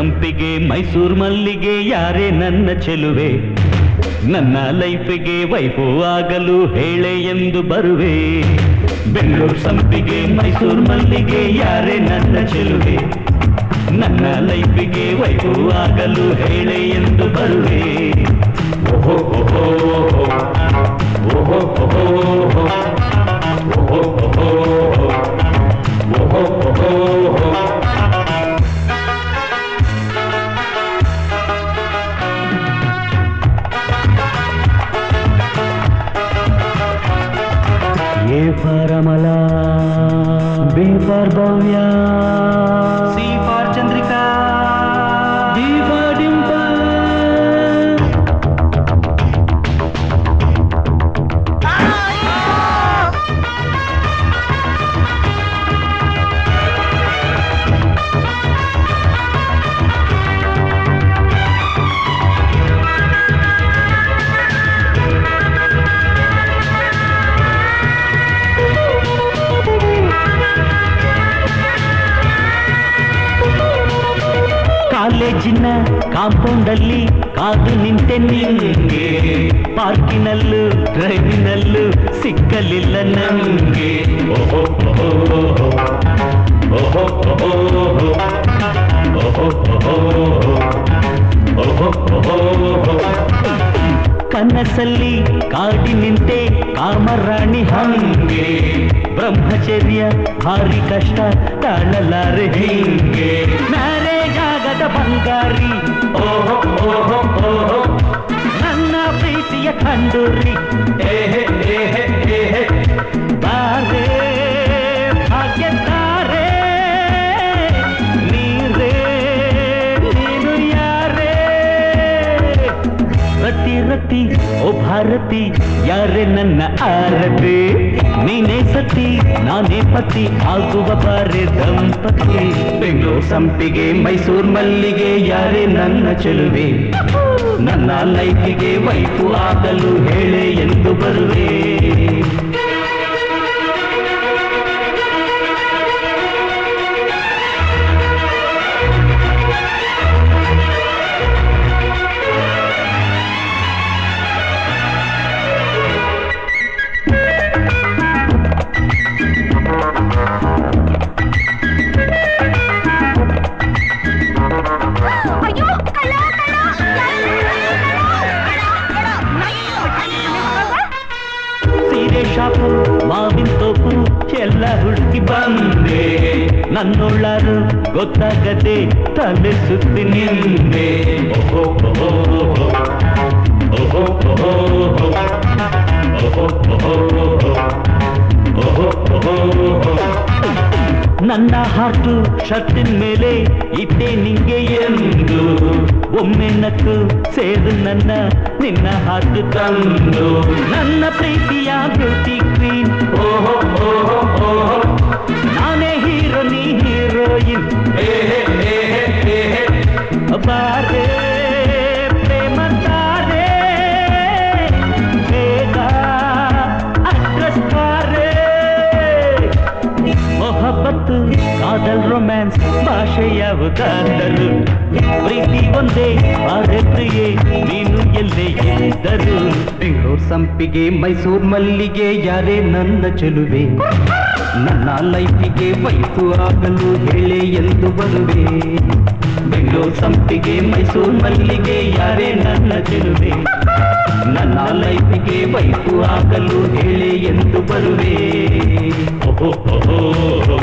ಸಂಪಿಗೆ ಮೈಸೂರು ಮಲ್ಲಿಗೆ ಯಾರೇ ನನ್ನ ಚೆಲುವೆ ನನ್ನ ಲೈಫಿಗೆ ವೈಫು ಆಗಲು ಹೇಳೆ ಎಂದು ಬರುವೆ ಬೆಂಗಳೂರು ಸಂಪಿಗೆ ಮೈಸೂರು ಮಲ್ಲಿಗೆ ಯಾರೇ ನನ್ನ ಚೆಲುವೆ ನನ್ನ ಲೈಫಿಗೆ ವೈಫು ಆಗಲು ಹೇಳೆ ಎಂದು ಬರುವೆ ಓಹೋ ಓಹೋ ಓಹೋ ಓಹೋ ಓಹೋ ಓಹೋ ಓಹೋ ಓಹೋ A for Amala, B for Bhavya, C for Chandrika, D for Dimple. ಕಾಲೇಜಿನ ಕಾಂಪೌಂಡ್ ಅಲ್ಲಿ ಕಾದು ನಿಂತೆ ನಿಂಗೆ ಪಾರ್ಕಿನಲ್ಲೂ ಡ್ರೈವಿನಲ್ಲೂ ಸಿಕ್ಕಲಿಲ್ಲ ನಂಗೆ ಓಹೋ ಓಹೋ ಓಹೋ ಓಹೋ ಓಹೋ ಓಹೋ ಓಹೋ ಕನಸಲ್ಲಿ ಕಾಡಿ ನಿಂತೆ ಕಾಮರಾಣಿ ಹಂಗೆ ಬ್ರಹ್ಮಚರ್ಯ ಭಾರಿ ಕಷ್ಟ ತಾಳಲಾರೆ ಹಿಂಗೆ ಮ್ಯಾರೇಜ್ ಆಗದ ಬಂಗಾರಿ ಓಹೋ ಓಹೋ ಓಹೋ ನನ್ನ ಪ್ರೀತಿಯ ಕಂಡೂರಿ ಏಹೆ ಏಹೆ ಏಹೆ ಬಾರೇ ಭಾಗ್ಯತಾರೆ ನೀರೇ ನೀನು ಯಾರೇ ರತಿ ರತಿ ಓ ಭಾರತಿ ಯಾರೇ ನನ್ನ ಆರತಿ ನೀನೇ ಸತಿ ನಾನೇ ಪತಿ ಆಗುವ ಬಾರೆ ದಂಪತಿ ಬೆಂಗಳೂರು ಸಂಪಿಗೆ ಮೈಸೂರು ಮಲ್ಲಿಗೆ ಯಾರೇ ನನ್ನ ಚೆಲುವೆ ನನ್ನ ಲೈಫಿಗೆ ವೈಫು ಆಗಲು ಹೇಳೆ ಎಂದು ಬರುವೆ ಅಯ್ಯೋ ಕಳ್ಳ ಕಳ್ಳ ಸೀರೆ ಶಾಪು ಮಾವಿನ ತೋಪು ಎಲ್ಲ ಹುಡುಕಿ ಬಂದೆ ನನ್ನೊಳ್ಳಾರು ಗೊತ್ತಾಗದೆ ತಲೆ ಸುತ್ತಿ ನಿಂದೆ ಓಹೋ ಓಹೋ ಓಹೋ ಓಹೋ ಓಹೋ ಓಹೋ ಓಹೋ ನನ್ನ ಹಾಟು ಶರ್ಟಿನ ಮೇಲೆ ಇದ್ದೆ ನಿಂಗೆ ಎಂದು ಒಮ್ಮೆ ನಕ್ಕು ಸೇರು ನನ್ನ ನಿನ್ನ ಹಾಟು ತಂದು ನನ್ನ ಪ್ರೀತಿಯ ಬ್ಯೂಟಿ ಕ್ವೀನ್ ಓಹೋ ಓಹೋ ಓಹೋ ನಾನೇ ಹೀರೋ ನೀ ಹೀರೋಯಿನ್ ಬಾರೇ ಪ್ರೇಮ ತಾರೆ ಬೇಗ ಅಡ್ರೆಸ್ ಬಾರೇ ಮೊಹಬ್ಬತ್ತು ಕಾದಲ್ ರೊಮ್ಯಾನ್ಸ್ ಭಾಷೆ ಯಾವುದಾದರೂ ಪ್ರೀತಿ ಒಂದೇ ಬಾರೆ ಪ್ರಿಯೆ ನೀನು ಎಲ್ಲೇ ಇದ್ದರು ಬೆಂಗಳೂರು ಸಂಪಿಗೆ ಮೈಸೂರು ಮಲ್ಲಿಗೆ ಯಾರೇ ನನ್ನ ಚೆಲುವೆ ನನ್ನ ಲೈಫಿಗೆ ವಯಸ್ಸು ಆಗಲು ಹೇಳೆ ಎಂದು ಬರುವೆ ಬೆಂಗಳೂರು ಸಂಪಿಗೆ ಮೈಸೂರು ಮಲ್ಲಿಗೆ ಯಾರೇ ನನ್ನ ಚೆಲುವೆ ನನ್ನ ಲೈಫಿಗೆ ವಯಸ್ಸು ಆಗಲು ಹೇಳೆ ಎಂದು ಬರುವೆ ಓಹೋ ಓಹೋ